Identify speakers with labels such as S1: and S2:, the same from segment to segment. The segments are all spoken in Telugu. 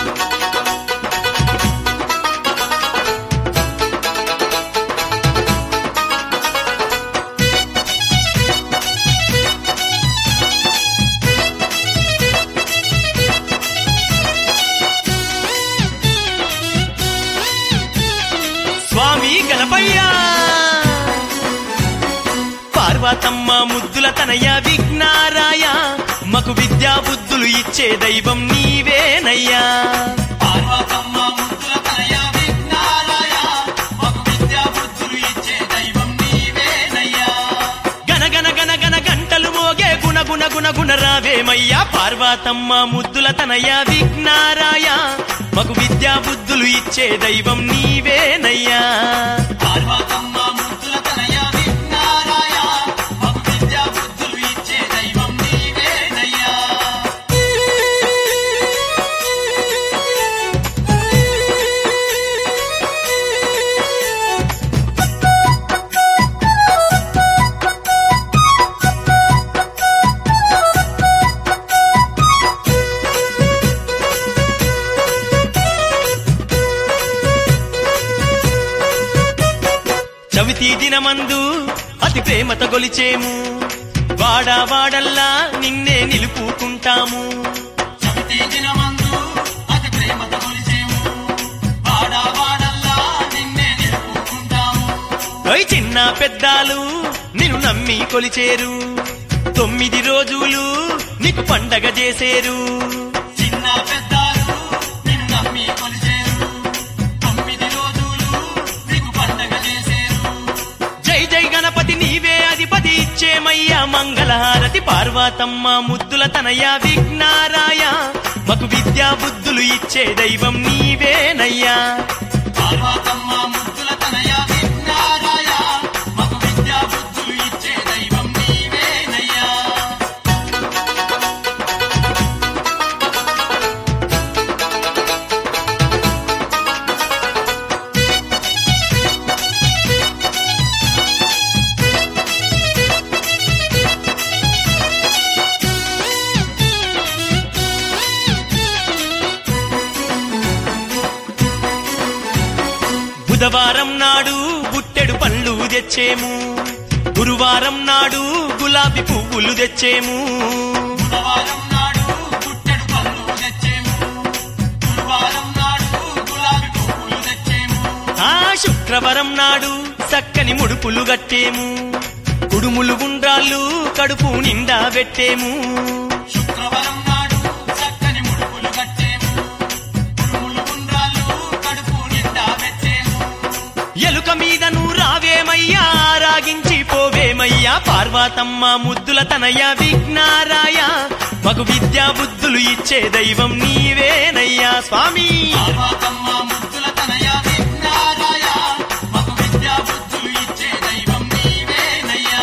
S1: స్వామి గణపయ్య పార్వతమ్మ ముద్దుల తనయ విఘ్నారాయ మకు విద్యా బుద్ధులు ఇచ్చే దైవం నీవేనయ్యా
S2: పార్వతమ్మ ముద్దుల తనయ విఘ్నాలయ మాకు విద్యా బుద్ధులు ఇచ్చే దైవం నీవేనయ్యా
S1: గన గన గన గన గంటలు మోగే గుణ గుణ గుణ గుణ రావేమయ్యా పార్వతమ్మ ముద్దుల తనయ విఘ్నారాయ మకు విద్యా బుద్ధులు ఇచ్చే దైవం నీవేనయ్యా
S2: పార్వతమ్మ ముద్దుల తనయ విఘ్నాలయ మాకు విద్యా బుద్ధులు ఇచ్చే దైవం నీవేనయ్యా
S1: చవితి దినమందు అతి ప్రేమతో గొలిచేము వాడా వాడల్లా నిన్నే నిలుపుకుంటాము
S2: చవితి దినమందు అతి ప్రేమతో కొలిచేము వాడా వాడల్లా నిన్నే నిలుపుకుంటాము
S1: ఓయ్ చిన్న పెద్దాలు నిన్ను నమ్మి కొలిచేరు తొమ్మిది రోజులు నీకు పండగ చేసేరు
S2: చిన్న పెద్దాలు నిన్ను నమ్మి కొలిచేరు తొమ్మిది రోజులు నీకు పండగ చేసేరు
S1: జై జై గణపతి నీవే అధిపతి ఇచ్చేమయ్యా మంగళహారతి పార్వతమ్మ ముద్దుల తనయ విఘ్నారాయ మకు విద్యా బుద్ధులు ఇచ్చే దైవం నీవేనయ్యా
S2: పార్వతమ్మ ముద్దుల తనయ విఘ్నారాయ మాకు విద్యా బుద్ధులు ఇచ్చే దైవం నీవేనయ్యా
S1: బుధవారం నాడు బుట్టెడు పళ్ళు తెచ్చేము గురువారం నాడు గులాబీ పువ్వులు తెచ్చేము
S2: బుధవారం నాడు పుట్టెడు పళ్ళు తెచ్చేము గురువారం నాడు గులాబీ పువ్వులు తెచ్చేము
S1: ఆ శుక్రవారం నాడు చక్కని ముడుపులు గట్టేము కుడుములు గుండ్రాళ్ళు కడుపు నిండా పెట్టేము
S2: శుక్రవారం నాడు చక్కని ముడుపులు కట్టేము ఉరుములు గుండ్రాలు కడుపు నిండా పెట్టేము
S1: ఎలుక మీద నువ్వు రావేమయ్యా రాగించి పోవేమయ్యా పార్వతమ్మ ముద్దుల తనయ విఘ్నారాయ మగు విద్యా బుద్ధులు ఇచ్చే దైవం నీవేనయ్యా స్వామి
S2: పార్వతమ్మ ముద్దుల తనయ విఘ్నారాయ మాకు విద్యా బుద్ధులు ఇచ్చే దైవం నీవేనయ్యా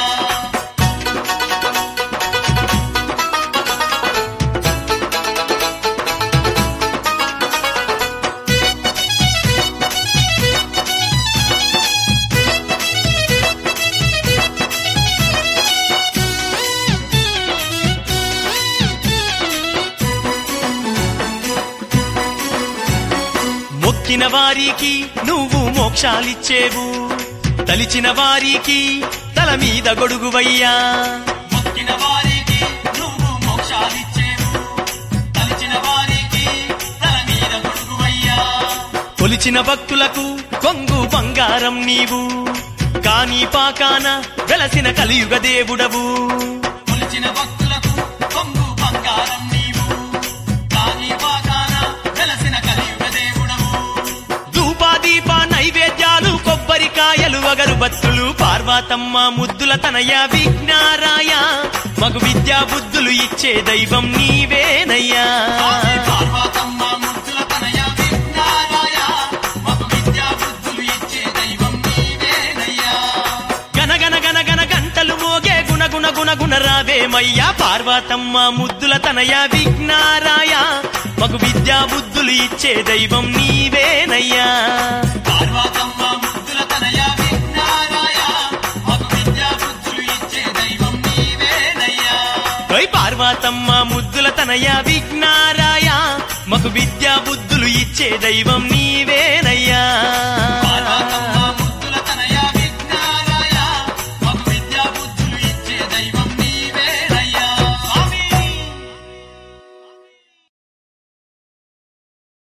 S1: మొక్కిన వారికి నువ్వు మోక్షాలిచ్చేవు తలిచిన వారికి తల మీద గొడుగువయ్యా
S2: మొక్కిన వారికి నువ్వు మోక్షాలిచ్చేవు తలిచిన వారికి తల మీద గొడుగువయ్యా
S1: కొలిచిన భక్తులకు కొంగు బంగారం నీవు కాని పాకాన వెలసిన కలియుగ దేవుడవు
S2: కొలిచిన భక్తులకు కొంగు బంగారం నీవు కాని వాగాన వెలసిన కలియుగ దేవుడవు
S1: ధూపాదీప నైవేద్యాలు కొబ్బరికాయలు అగరుబత్తులు పార్వతమ్మ ముద్దుల తనయ విఘ్నారాయ మగు విద్యా బుద్ధులు ఇచ్చే దైవం నీవేనయ్యా
S2: పార్వతమ్మ ముద్దుల తనయ విఘ్నారాయ మాకు విద్యా బుద్ధులు ఇచ్చే దైవం నీవేనయ్యా
S1: గన గన గన గన గంటలు మోగే గుణ గుణ గుణ గుణ రావేమయ్యా పార్వతమ్మ ముద్దుల తనయ విఘ్నారాయ మగు విద్యా బుద్ధులు ఇచ్చే దైవం నీవేనయ్యా
S2: పార్వతమ్మ ముద్దుల తనయ విఘ్నారాయ మాకు విద్యా బుద్ధులు ఇచ్చే దైవం నీవేనయ్యా
S1: ఓయ్ పార్వతమ్మ ముద్దుల తనయ విఘ్నారాయ మగు విద్యా బుద్ధులు ఇచ్చే దైవం నీవే